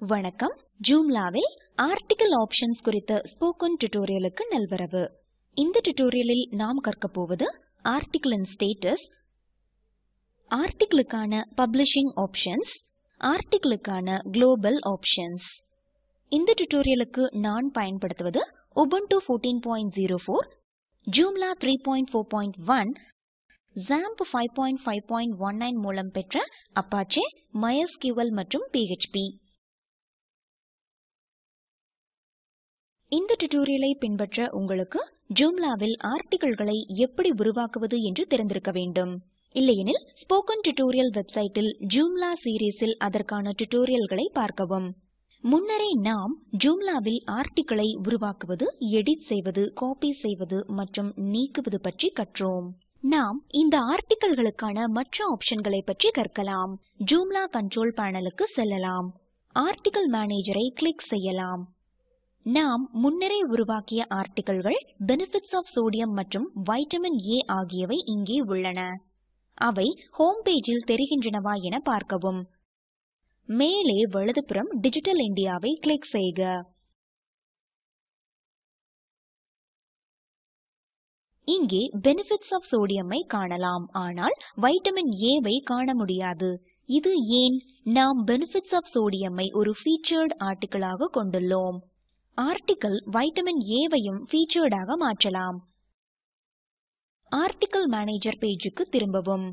வணக்கம் ஜூம்லாவில் article options குறித்த ஸ்போக்கன் டியூட்டோரியலுக்கு நல்வரவு இந்த டியூட்டோரியலில் நாம் கற்கப் போவது ஆர்டிகிளின் ஸ்டேட்டஸ் ஆர்டிகிளுக்கான பப்ளிஷிங் ஆப்ஷன்ஸ் ஆர்டிகிளுக்கான குளோபல் ஆப்ஷன்ஸ் இந்த டியூட்டோரியலுக்கு நான் பயன்படுத்துவது உபுண்டு 14.04 ஜூம்லா 3.4.1 XAMPP 5.5.19 மூலம் பெற்ற அப்பாச்சே MySQL மற்றும் PHP இந்த டியூட்டோரியலை பின்பற்ற உங்களுக்கு ஜூம்லாவில் ஆர்டிகிள்களை எப்படி உருவாக்குவது என்று தெரிந்திருக்க வேண்டும் இல்லையெனில் ஸ்போக்கன் டியூட்டோரியல் வெப்சைட்டில் ஜூம்லா சீரீஸில் அதற்கான டியூட்டோரியல்களை பார்க்கவும் முன்னரே நாம் ஜூம்லாவில் ஆர்டிகிளை உருவாக்குவது எடிட் செய்வது காப்பி செய்வது மற்றும் நீக்குவது பற்றி கற்றோம் நாம் இந்த ஆர்டிகிள்களுக்கான மற்ற ஆப்ஷன்களை பற்றி கற்கலாம் ஜூம்லா கண்ட்ரோல் பேனலுக்கு செல்லலாம் ஆர்டிகிள் மேனேஜரை கிளிக் செய்யலாம் நாம் முன்னரே உருவாக்கிய ஆர்டிகிள்கள் பெனிஃபிட்ஸ் ஆஃப் சோடியம் மற்றும் வைட்டமின் ஏ ஆகியவை இங்கே உள்ளன அவை ஹோம் பேஜில் தெரிகின்றனவா என பார்க்கவும் மேலே வலதுபுறம் டிஜிட்டல் இந்தியாவை கிளிக் செய்க இங்கே பெனிஃபிட்ஸ் ஆஃப் சோடியமை காணலாம் ஆனால் வைட்டமின் ஏவை காண முடியாது இது ஏன் நாம் பெனிஃபிட்ஸ் ஆஃப் சோடியமை ஒரு ஃபீச்சர்ட் ஆர்டிகிளாக கொண்டுள்ளோம் ஆர்டிகிள் வைட்டமின் ஏவையும் ஃபீச்சர்டாக மாற்றலாம் ஆர்டிகிள் மேனேஜர் பேஜுக்கு திரும்பவும்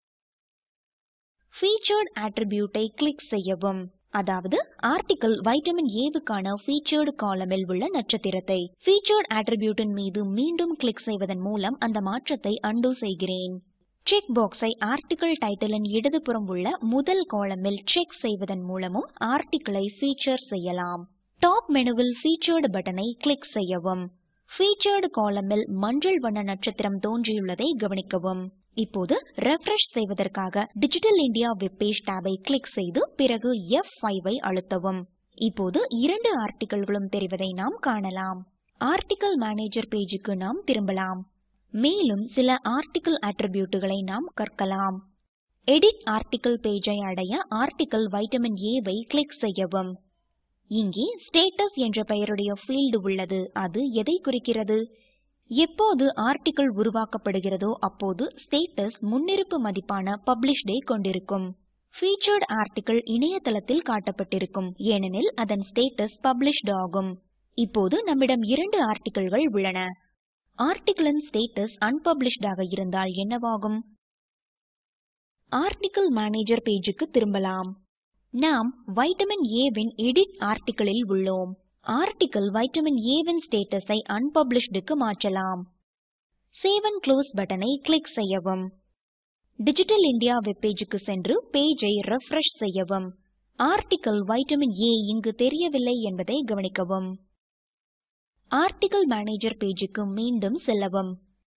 ஃபீச்சர்ட் ஆட்ரிபியூட்டை கிளிக் செய்யவும் அதாவது ஆர்டிகிள் வைட்டமின் ஏவுக்கான ஃபீச்சர்டு காலமில் உள்ள நட்சத்திரத்தை ஃபீச்சர்ட் ஆட்ரிபியூட்டின் மீது மீண்டும் கிளிக் செய்வதன் மூலம் அந்த மாற்றத்தை அன்டூ செய்கிறேன் செக் பாக்ஸை ஆர்டிகிள் டைட்டிலின் இடதுபுறம் உள்ள முதல் காலமில் செக் செய்வதன் மூலமும் ஆர்டிகிளை ஃபீச்சர் செய்யலாம் டாப் மெனுவில் ஃபீச்சர்டு பட்டனை கிளிக் செய்யவும் ஃபீச்சர்டு காலமில் மஞ்சள் வண்ண நட்சத்திரம் தோன்றியுள்ளதை கவனிக்கவும் இப்போது ரெஃப்ரெஷ் செய்வதற்காக டிஜிட்டல் இந்தியா வெப்பேஜ் டேபை கிளிக் செய்து பிறகு F5 ஐ அழுத்தவும் இப்போது இரண்டு ஆர்டிகிள்களும் தெரிவதை நாம் காணலாம் ஆர்டிகிள் மேனேஜர் பேஜுக்கு நாம் திரும்பலாம் மேலும் சில ஆர்டிகிள் அட்ரிபியூட்டுகளை நாம் கற்கலாம் எடிட் ஆர்டிகிள் பேஜை அடைய ஆர்டிகிள் வைட்டமின் ஏவை கிளிக் செய்யவும் இங்கே ஸ்டேட்டஸ் என்ற பெயருடைய ஃபீல்டு உள்ளது அது எதை குறிக்கிறது எப்போது ஆர்டிகிள் உருவாக்கப்படுகிறதோ அப்போது ஸ்டேட்டஸ் முன்னிருப்பு மதிப்பான பப்ளிஷ்டை கொண்டிருக்கும் ஃபீச்சர்ட் ஆர்டிகிள் இணையதளத்தில் காட்டப்பட்டிருக்கும் ஏனெனில் அதன் ஸ்டேட்டஸ் பப்ளிஷ்ட் ஆகும் இப்போது நம்மிடம் இரண்டு ஆர்டிகிள்கள் உள்ளன ஆர்டிகிளின் ஸ்டேட்டஸ் அன்பப்ளிஷ்டாக இருந்தால் என்னவாகும் ஆர்டிகிள் மேனேஜர் பேஜுக்கு திரும்பலாம் நாம் வைட்டமின் ஏவின் எடிட் ஆர்டிகிளில் உள்ளோம் ஆர்டிகிள் வைட்டமின் ஏவின் ஸ்டேட்டஸை அன்பப்ளிஷ்டுக்கு மாற்றலாம் சேவ் அண்ட் க்ளோஸ் பட்டனை கிளிக் செய்யவும் டிஜிட்டல் இந்தியா வெப்பேஜுக்கு சென்று பேஜை ரெஃப்ரெஷ் செய்யவும் ஆர்டிகிள் வைட்டமின் ஏ இங்கு தெரியவில்லை என்பதை கவனிக்கவும் ஆர்டிகிள் மேனேஜர் பேஜுக்கு மீண்டும் செல்லவும்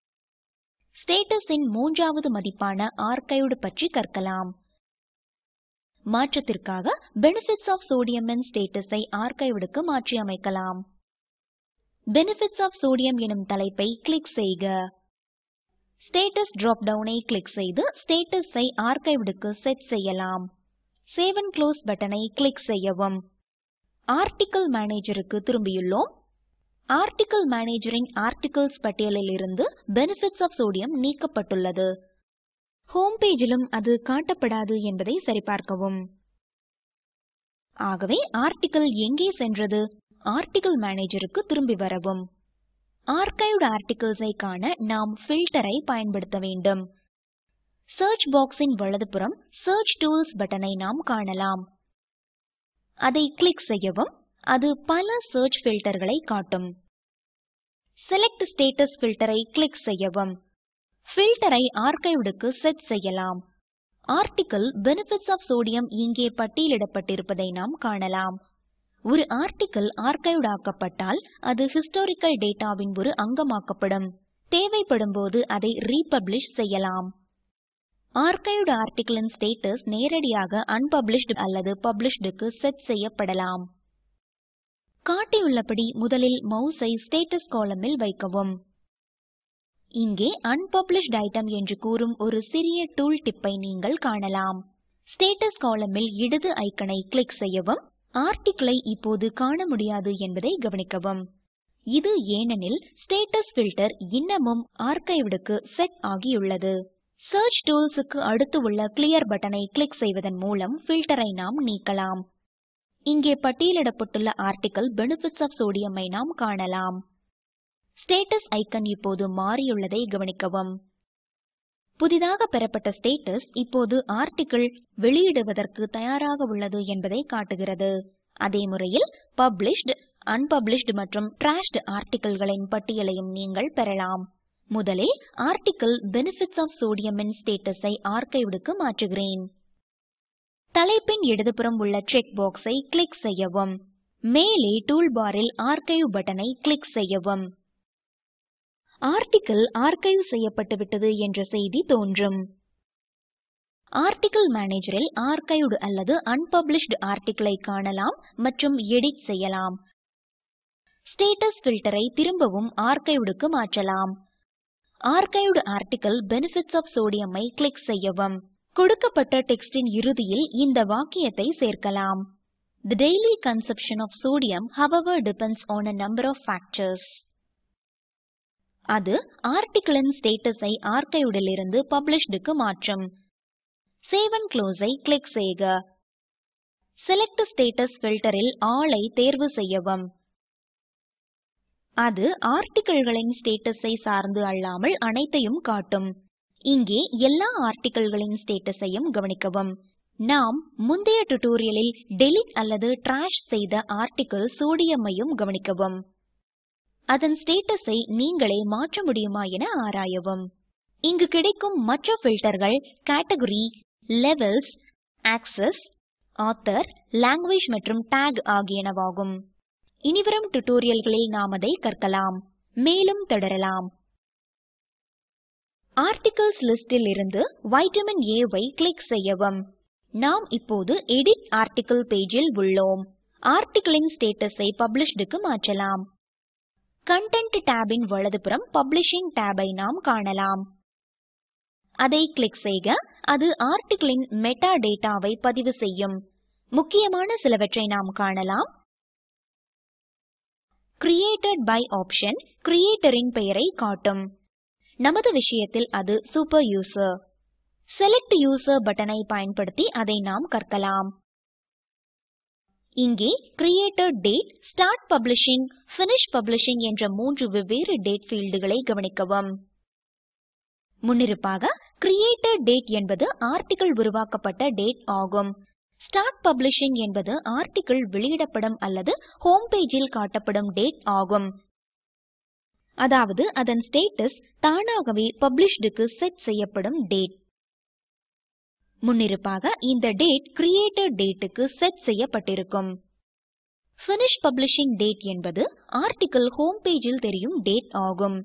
ஸ்டேட்டஸின் மூன்றாவது மதிப்பான ஆர்கைவ்டு பற்றி கற்கலாம் மாற்றத்திற்காக பெனிஃபிட்ஸ் ஆஃப் சோடியமின் ஸ்டேட்டஸை ஆர்கைவ்டுக்கு மாற்றி அமைக்கலாம் பெனிஃபிட்ஸ் ஆஃப் சோடியம் எனும் தலைப்பை கிளிக் செய்க ஸ்டேட்டஸ் டிராப் டவுனை கிளிக் செய்து ஸ்டேட்டஸை ஆர்கைவ்டுக்கு செட் செய்யலாம் சேவ் அண்ட் க்ளோஸ் பட்டனை கிளிக் செய்யவும் ஆர்டிகிள் மேனேஜருக்கு திரும்பியுள்ளோம் ஆர்டிகிள் மேனேஜரின் ஆர்டிகிள்ஸ் பட்டியலில் இருந்து பெனிஃபிட்ஸ் ஆஃப் சோடியம் நீக்கப்பட்டுள்ளது ஹோம் பேஜிலும் அது காட்டப்படாது என்பதை சரிபார்க்கவும் ஆகவே ஆர்டிகிள் எங்கே சென்றது ஆர்டிகிள் மேனேஜருக்கு திரும்பி வரவும் ஆர்கைவ்டு ஆர்டிகிள்ஸை காண நாம் ஃபில்டரை பயன்படுத்த வேண்டும் சர்ச் பாக்ஸின் வலதுபுறம் சர்ச் டூல்ஸ் பட்டனை நாம் காணலாம் அதை கிளிக் செய்யவும் அது பல சர்ச் ஃபில்டர்களை காட்டும் செலக்ட் ஸ்டேட்டஸ் ஃபில்டரை கிளிக் செய்யவும் ஃபில்டரை ஆர்கைவ்டுக்கு செட் செய்யலாம் ஆர்டிகிள் பெனிஃபிட்ஸ் ஆஃப் சோடியம் இங்கே பட்டியலிடப்பட்டிருப்பதை நாம் காணலாம் ஒரு ஆர்டிகிள் ஆர்கைவ்ட் ஆக்கப்பட்டால் அது ஹிஸ்டாரிக்கல் டேட்டாவின் ஒரு அங்கமாக்கப்படும் தேவைப்படும் போது அதை ரீபப்ளிஷ் செய்யலாம் ஆர்கைவ்டு ஆர்டிகிளின் ஸ்டேட்டஸ் நேரடியாக அன்பப்ளிஷ்டு அல்லது பப்ளிஷ்டுக்கு செட் செய்யப்படலாம் காட்டியுள்ளபடி முதலில் மவுஸை ஸ்டேட்டஸ் காலமில் வைக்கவும் இங்கே அன்பப்ளிஷ்ட் ஐட்டம் என்று கூறும் ஒரு சிறிய டூல் டிப்பை நீங்கள் காணலாம் ஸ்டேட்டஸ் காலமில் இடது ஐக்கனை கிளிக் செய்யவும் ஆர்டிக்கிளை இப்போது காண முடியாது என்பதை கவனிக்கவும் இது ஏனெனில் ஸ்டேட்டஸ் ஃபில்டர் இன்னமும் ஆர்கைவ்டுக்கு செட் ஆகியுள்ளது சர்ச் டூல்ஸுக்கு அடுத்து உள்ள கிளியர் பட்டனை கிளிக் செய்வதன் மூலம் ஃபில்டரை நாம் நீக்கலாம் இங்கே பட்டியலிடப்பட்டுள்ள ஆர்டிக்கிள் பெனிஃபிட்ஸ் ஆஃப் சோடியமை நாம் காணலாம் ஸ்டேட்டஸ் ஐக்கன் இப்போது மாறியுள்ளதை கவனிக்கவும் புதிதாக பெறப்பட்ட ஸ்டேட்டஸ் இப்போது ஆர்டிக்கிள் வெளியிடுவதற்கு தயாராக உள்ளது என்பதை காட்டுகிறது அதே முறையில் பப்ளிஷ்ட் அன்பப்ளிஷ்ட் மற்றும் ட்ராஷ்ட் ஆர்டிக்கிள்களின் பட்டியலையும் நீங்கள் பெறலாம் முதலில் ஆர்டிக்கிள் பெனிஃபிட்ஸ் ஆஃப் சோடியமின் ஸ்டேட்டஸை ஆர்கைவ்டுக்கு மாற்றுகிறேன் தலைப்பின் இடதுபுறம் உள்ள செக் பாக்ஸை கிளிக் செய்யவும் மேலே டூல்பாரில் ஆர்கைவ் பட்டனை கிளிக் செய்யவும் ஆர்டிக்கிள் ஆர்கைவ் செய்யப்பட்டுவிட்டது என்ற செய்தி தோன்றும் ஆர்டிக்கிள் மேனேஜரில் ஆர்கைவ்டு அல்லது அன்பப்ளிஷ்ட் ஆர்டிக்கிளை காணலாம் மற்றும் எடிட் செய்யலாம் ஸ்டேட்டஸ் ஃபில்டரை திரும்பவும் ஆர்கைவ்டுக்கு மாற்றலாம் ஆர்கைவ்டு ஆர்டிக்கிள் பெனிஃபிட்ஸ் ஆஃப் சோடியமை கிளிக் செய்யவும் கொடுக்கப்பட்ட டெக்ஸ்டின் இறுதியில் இந்த வாக்கியத்தை சேர்க்கலாம் The daily consumption of sodium however depends on a number of factors. அது ஆர்டிக்கிளின் ஸ்டேட்டஸை ஆர்கைவ்டிலிருந்து பப்ளிஷ்டுக்கு மாற்றும் சேவ் அண்ட் க்ளோஸை கிளிக் செய்க செலக்ட் ஸ்டேட்டஸ் ஃபில்டரில் ஆளை தேர்வு செய்யவும் அது ஆர்டிக்கிள்களின் ஸ்டேட்டஸை சார்ந்து அல்லாமல் அனைத்தையும் காட்டும் இங்கே எல்லா ஆர்டிக்கிள்களின் ஸ்டேட்டஸையும் கவனிக்கவும் நாம் முந்தைய டுடோரியலில் டெலிட் அல்லது ட்ராஷ் செய்த ஆர்டிக்கிள் சோடியமையும் கவனிக்கவும் அதன் ஸ்டேட்டஸை நீங்களே மாற்ற முடியுமா என ஆராயவும் இங்கு கிடைக்கும் மற்ற ஃபில்டர்கள் category levels access author language மற்றும் டேக் ஆகியனவாகும் இனிவரும் டுடோரியல்களில் நாம் அதை கற்கலாம் மேலும் தொடரலாம் ஆர்டிகிள்ஸ் லிஸ்டில் இருந்து வைட்டமின் ஏ வை கிளிக் செய்யவும் நாம் இப்போது எடிட் ஆர்டிகிள் பேஜில் உள்ளோம் ஆர்டிகிளின் ஸ்டேட்டஸை பப்ளிஷ்டுக்கு மாற்றலாம் கண்டென்ட் டேபின் வலதுபுறம் பப்ளிஷிங் டேபை நாம் காணலாம் அதை கிளிக் செய்க அது ஆர்டிகிளின் மெட்டா டேட்டாவை பதிவு செய்யும் முக்கியமான சிலவற்றை நாம் காணலாம் கிரியேட்டட் பை ஆப்ஷன் கிரியேட்டரின் பெயரை காட்டும் நமது விஷயத்தில் அது சூப்பர் யூசர் செலக்ட் யூசர் பட்டனை பயன்படுத்தி அதை நாம் கற்கலாம் இங்கே created date start publishing finish publishing என்ற மூன்று வெவ்வேறு டேட் ஃபீல்டுகளை கவனிக்கவும் முன்னிருப்பாக கிரியேட்டட் டேட் என்பது ஆர்டிகிள் உருவாக்கப்பட்ட டேட் ஆகும் ஸ்டார்ட் பப்ளிஷிங் என்பது ஆர்டிகிள் வெளியிடப்படும் அல்லது ஹோம் பேஜில் காட்டப்படும் டேட் ஆகும் அதாவது அதன் ஸ்டேட்டஸ் தானாகவே பப்ளிஷ்டுக்கு செட் செய்யப்படும் டேட் முன்னிருப்பாக இந்த டேட் கிரியேட்டட் டேட்டுக்கு செட் செய்யப்பட்டிருக்கும் ஃபினிஷ் பப்ளிஷிங் டேட் என்பது ஆர்டிகிள் ஹோம் பேஜில் தெரியும் டேட் ஆகும்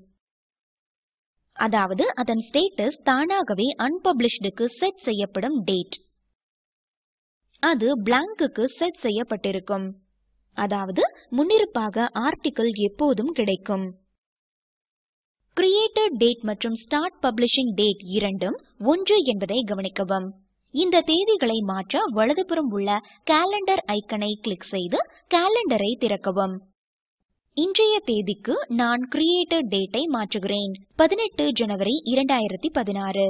அதாவது அதன் ஸ்டேட்டஸ் தானாகவே அன்பப்ளிஷ்டுக்கு செட் செய்யப்படும் டேட் அது பிளாங்க்குக்கு செட் செய்யப்பட்டிருக்கும் அதாவது முன்னிருப்பாக ஆர்டிகிள் எப்போதும் கிடைக்கும் கிரியேட்டட் டேட் மற்றும் ஸ்டார்ட் பப்ளிஷிங் டேட் இரண்டும் ஒன்று என்பதை கவனிக்கவும் இந்த தேதிகளை மாற்ற வலதுபுறம் உள்ள கேலண்டர் ஐக்கனை கிளிக் செய்து கேலண்டரை திறக்கவும் இன்றைய தேதிக்கு நான் கிரியேட்டட் டேட்டை மாற்றுகிறேன் பதினெட்டு ஜனவரி இரண்டாயிரத்தி பதினாறு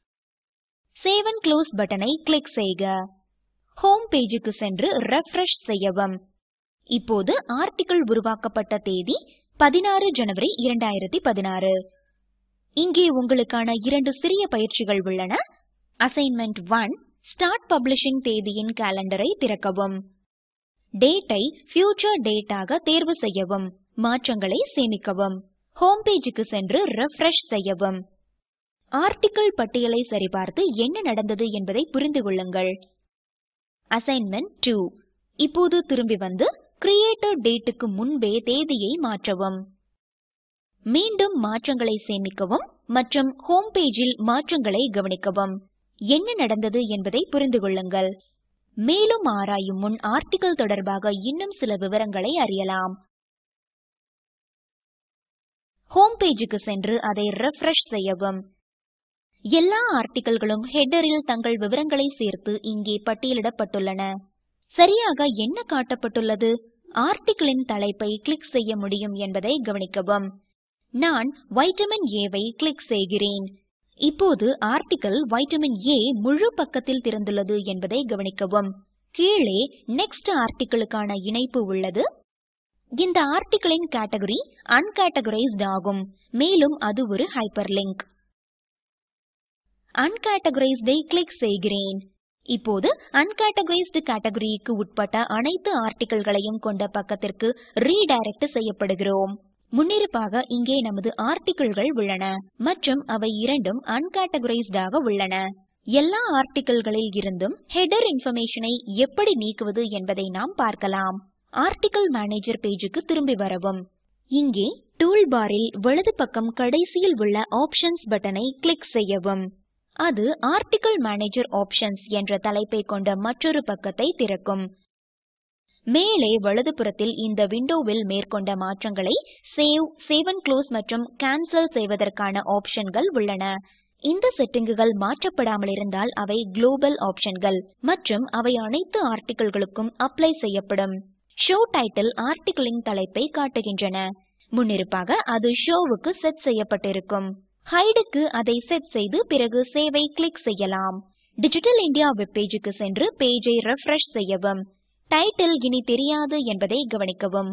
சேவ் அண்ட் க்ளோஸ் பட்டனை கிளிக் செய்க ஹோம் பேஜுக்கு சென்று ரெஃப்ரெஷ் செய்யவும் இப்போது ஆர்டிகிள் உருவாக்கப்பட்ட தேதி பதினாறு ஜனவரி இரண்டாயிரத்தி பதினாறு இங்கே உங்களுக்கான இரண்டு சிறிய பயிற்சிகள் உள்ளன அசைன்மெண்ட் ஒன் ஸ்டார்ட் பப்ளிஷிங் தேதியின் கேலண்டரை திறக்கவும் டேட்டை ஃபியூச்சர் டேட்டாக தேர்வு செய்யவும் மாற்றங்களை சேமிக்கவும் ஹோம் பேஜுக்கு சென்று ரெஃப்ரெஷ் செய்யவும் ஆர்டிகிள் பட்டியலை சரிபார்த்து என்ன நடந்தது என்பதை புரிந்து கொள்ளுங்கள் அசைன்மெண்ட் டூ இப்போது திரும்பி வந்து கிரியேட்டட் டேட்டுக்கு முன்பே தேதியை மாற்றவும் மீண்டும் மாற்றங்களை சேமிக்கவும் மற்றும் ஹோம் பேஜில் மாற்றங்களை கவனிக்கவும் என்ன நடந்தது என்பதை புரிந்து கொள்ளுங்கள் மேலும் ஆராயும் முன் ஆர்டிகிள் தொடர்பாக இன்னும் சில விவரங்களை அறியலாம் ஹோம் பேஜுக்கு சென்று அதை ரெஃப்ரெஷ் செய்யவும் எல்லா ஆர்டிகிள்களும் ஹெடரில் தங்கள் விவரங்களை சேர்த்து இங்கே பட்டியலிடப்பட்டுள்ளன சரியாக என்ன காட்டப்பட்டுள்ளது ஆர்டிகிளின் தலைப்பை கிளிக் செய்ய முடியும் என்பதை கவனிக்கவும் நான் வைட்டமின் ஏவை கிளிக் செய்கிறேன் இப்போது ஆர்டிகிள் வைட்டமின் ஏ முழு பக்கத்தில் திறந்துள்ளது என்பதை கவனிக்கவும் கீழே நெக்ஸ்ட் ஆர்டிகிளுக்கான இணைப்பு உள்ளது இந்த ஆர்டிகிளின் கேட்டகரி அன்கேட்டகரைஸ்ட் ஆகும் மேலும் அது ஒரு ஹைப்பர்லிங்க் அன்கேட்டகரைஸ்டை கிளிக் செய்கிறேன் இப்போது அன்கேட்டகரைஸ்டு கேட்டகரிக்கு உட்பட்ட அனைத்து ஆர்டிகிள்களையும் கொண்ட பக்கத்திற்கு ரீடைரக்ட் செய்யப்படுகிறோம் முன்னிருப்பாக இங்கே நமது ஆர்டிகிள்கள் உள்ளன மற்றும் அவை இரண்டும் அன்கேட்டகரைஸ்டாக உள்ளன எல்லா ஆர்டிகிள்களில் இருந்தும் ஹெடர் இன்ஃபர்மேஷனை எப்படி நீக்குவது என்பதை நாம் பார்க்கலாம் ஆர்டிகிள் மேனேஜர் பேஜுக்கு திரும்பி வரவும் இங்கே டூல் பாரில் வலது பக்கம் கடைசியில் உள்ள ஆப்ஷன்ஸ் பட்டனை கிளிக் செய்யவும் அது ஆர்டிகிள் மேனேஜர் ஆப்ஷன்ஸ் என்ற தலைப்பை கொண்ட மற்றொரு பக்கத்தை திறக்கும் மேலே வலதுபுறத்தில் இந்த விண்டோவில் மேற்கொண்ட மாற்றங்களை சேவ் சேவ் அண்ட் க்ளோஸ் மற்றும் கேன்சல் செய்வதற்கான ஆப்ஷன்கள் உள்ளன இந்த செட்டிங்குகள் மாற்றப்படாமல் இருந்தால் அவை குளோபல் ஆப்ஷன்கள் மற்றும் அவை அனைத்து ஆர்டிகிள்களுக்கும் அப்ளை செய்யப்படும் ஷோ டைட்டில் ஆர்டிகிளின் தலைப்பை காட்டுகின்றன முன்னிருப்பாக அது ஷோவுக்கு செட் செய்யப்பட்டிருக்கும் ஹைடுக்கு அதை செட் செய்து பிறகு சேவை கிளிக் செய்யலாம் டிஜிட்டல் இந்தியா வெப்பேஜுக்கு சென்று பேஜை ரெஃப்ரெஷ் செய்யவும் டைட்டில் இனி தெரியாது என்பதை கவனிக்கவும்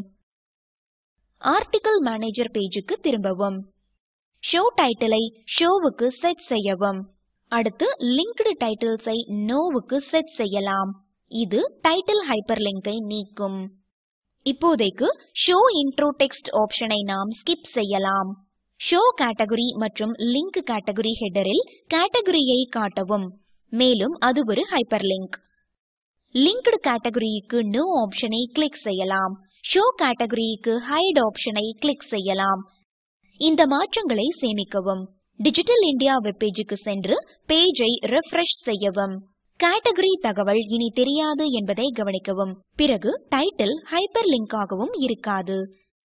ஆர்டிகிள் மேனேஜர் பேஜுக்கு திரும்பவும் ஷோ டைட்டிலை ஷோவுக்கு செட் செய்யவும் அடுத்து லிங்க்டு டைட்டில்ஸை நோவுக்கு செட் செய்யலாம் இது டைட்டில் ஹைப்பர்லிங்கை நீக்கும் இப்போதைக்கு ஷோ இன்ட்ரோ டெக்ஸ்ட் ஆப்ஷனை நாம் ஸ்கிப் செய்யலாம் ஷோ கேட்டகரி மற்றும் லிங்க் கேட்டகரி ஹெடரில் கேட்டகரியை காட்டவும் மேலும் அது ஒரு ஹைப்பர்லிங்க் லிங்க்டு கேட்டகரிக்கு நோ ஆப்ஷனை கிளிக் செய்யலாம் ஷோ கேட்டகரிக்கு ஹைட் ஆப்ஷனை கிளிக் செய்யலாம் இந்த மாற்றங்களை சேமிக்கவும் டிஜிட்டல் இந்தியா வெப்பேஜுக்கு சென்று பேஜை ரெஃப்ரெஷ் செய்யவும் கேட்டகரி தகவல் இனி தெரியாது என்பதை கவனிக்கவும் பிறகு டைட்டில் ஹைப்பர் லிங்காகவும் இருக்காது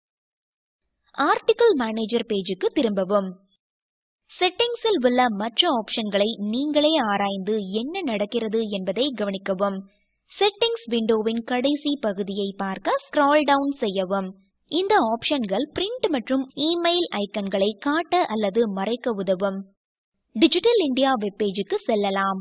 ஆர்டிகிள் மேனேஜர் பேஜுக்கு திரும்பவும் செட்டிங்ஸில் உள்ள மற்ற ஆப்ஷன்களை நீங்களே ஆராய்ந்து என்ன நடக்கிறது என்பதை கவனிக்கவும் செட்டிங்ஸ் விண்டோவின் கடைசி பகுதியை பார்க்க ஸ்க்ரால் டவுன் செய்யவும் இந்த ஆப்ஷன்கள் பிரிண்ட் மற்றும் இமெயில் ஐக்கன்களை காட்ட அல்லது மறைக்க உதவும் டிஜிட்டல் இந்தியா வெப்பேஜுக்கு செல்லலாம்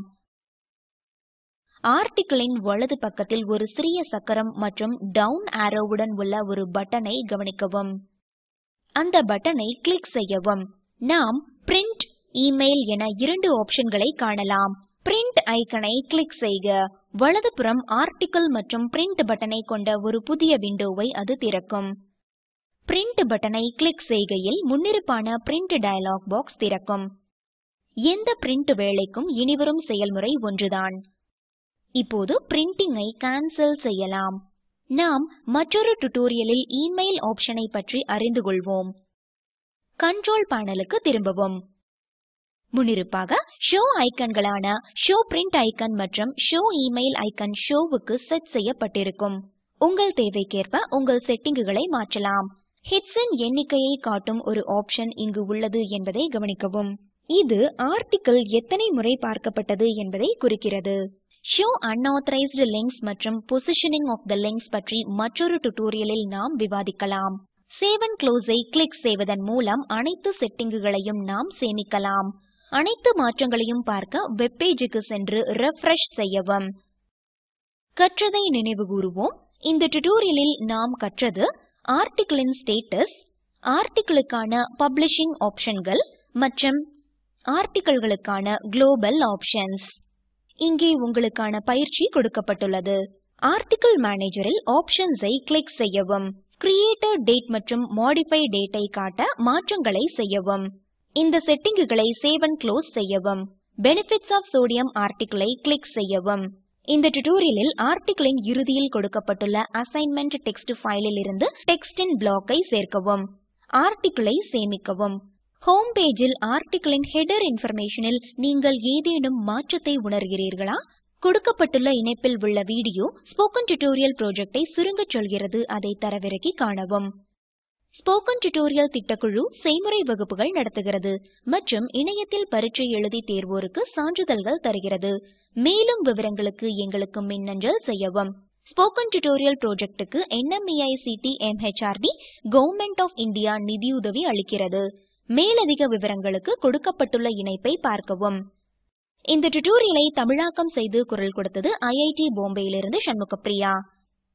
ஆர்டிகிளின் வலது பக்கத்தில் ஒரு சிறிய சக்கரம் மற்றும் டவுன் ஆரோவுடன் உள்ள ஒரு பட்டனை கவனிக்கவும் அந்த பட்டனை கிளிக் செய்யவும் நாம் பிரிண்ட் இமெயில் என இரண்டு ஆப்ஷன்களை காணலாம் பிரிண்ட் ஐக்கனை கிளிக் செய்க வலதுபுறம் ஆர்டிகிள் மற்றும் பிரிண்ட் பட்டனை கொண்ட ஒரு புதிய விண்டோவை அது திறக்கும் பிரிண்ட் பட்டனை கிளிக் செய்கையில் முன்னிருப்பான பிரிண்ட் டயலாக் பாக்ஸ் திறக்கும் எந்த பிரிண்ட் வேலைக்கும் இனிவரும் செயல்முறை ஒன்றுதான் இப்போது பிரிண்டிங்கை கேன்சல் செய்யலாம் நாம் மற்றொரு டுடோரியலில் இமெயில் ஆப்ஷனை பற்றி அறிந்து கொள்வோம் கண்ட்ரோல் பேனலுக்கு திரும்பவும் முன்னிருப்பாக ஷோ ஐக்கன்களான ஷோ பிரிண்ட் ஐக்கன் மற்றும் ஷோ இமெயில் ஐக்கன் ஷோவுக்கு செட் செய்யப்பட்டிருக்கும் உங்கள் தேவைக்கேற்ப உங்கள் செட்டிங்குகளை மாற்றலாம் ஹிட்ஸின் எண்ணிக்கையை காட்டும் ஒரு ஆப்ஷன் இங்கு உள்ளது என்பதை கவனிக்கவும் இது ஆர்டிகிள் எத்தனை முறை பார்க்கப்பட்டது என்பதை குறிக்கிறது ஷோ அன்ஆத்தரைஸ்டு லிங்க்ஸ் மற்றும் பொசிஷனிங் ஆஃப் த லிங்க்ஸ் பற்றி மற்றொரு டுடோரியலில் நாம் விவாதிக்கலாம் சேவ் அண்ட் க்ளோஸை கிளிக் செய்வதன் மூலம் அனைத்து செட்டிங்குகளையும் நாம் சேமிக்கலாம் அனைத்து மாற்றங்களையும் பார்க்க வெப்பேஜுக்கு சென்று ரெஃப்ரெஷ் செய்யவும் கற்றதை நினைவுகூருவோம் இந்த டுடோரியலில் நாம் கற்றது ஆர்டிகிளின் ஸ்டேட்டஸ் ஆர்டிகிளுக்கான பப்ளிஷிங் ஆப்ஷன்கள் மற்றும் ஆர்டிகிள்களுக்கான குளோபல் ஆப்ஷன்ஸ் இங்கே உங்களுக்கான பயிற்சி கொடுக்கப்பட்டுள்ளது ஆர்டிகிள் மேனேஜரில் ஆப்ஷன்ஸை கிளிக் செய்யவும் கிரியேட்டர் டேட் மற்றும் மாடிஃபை டேட்டை காட்ட மாற்றங்களை செய்யவும் இந்த செட்டிங்குகளை சேவ் அண்ட் க்ளோஸ் செய்யவும் பெனிஃபிட்ஸ் ஆஃப் சோடியம் ஆர்டிகிளை கிளிக் செய்யவும் இந்த டுடோரியலில் ஆர்டிகிளின் இறுதியில் கொடுக்கப்பட்டுள்ள அசைன்மெண்ட் டெக்ஸ்ட் ஃபைலில் இருந்து டெக்ஸ்டின் பிளாக்கை சேர்க்கவும் ஆர்டிகிளை சேமிக்கவும் ஹோம் பேஜில் ஆர்டிகிளின் ஹெடர் இன்ஃபர்மேஷனில் நீங்கள் ஏதேனும் மாற்றத்தை உணர்கிறீர்களா கொடுக்கப்பட்டுள்ள இணைப்பில் உள்ள வீடியோ ஸ்போக்கன் டியூட்டோரியல் ப்ராஜெக்டை சுருங்கச் சொல்கிறது அதை தரவிறக்கி காணவும் ஸ்போக்கன் டியூட்டோரியல் திட்டக்குழு செய்முறை வகுப்புகள் நடத்துகிறது மற்றும் இணையத்தில் பரீட்சை எழுதி தேர்வோருக்கு சான்றிதழ்கள் தருகிறது மேலும் விவரங்களுக்கு எங்களுக்கு மின்னஞ்சல் செய்யவும் ஸ்போக்கன் டியூட்டோரியல் ப்ராஜெக்ட்டுக்கு NMEICT MHRD government of India நிதியுதவி அளிக்கிறது மேலதிக விவரங்களுக்கு கொடுக்கப்பட்டுள்ள இணைப்பை பார்க்கவும் இந்த டுடோரியலை தமிழாக்கம் செய்து குரல் கொடுத்தது ஐஐடி பாம்பேயிலிருந்து சண்முகப்பிரியா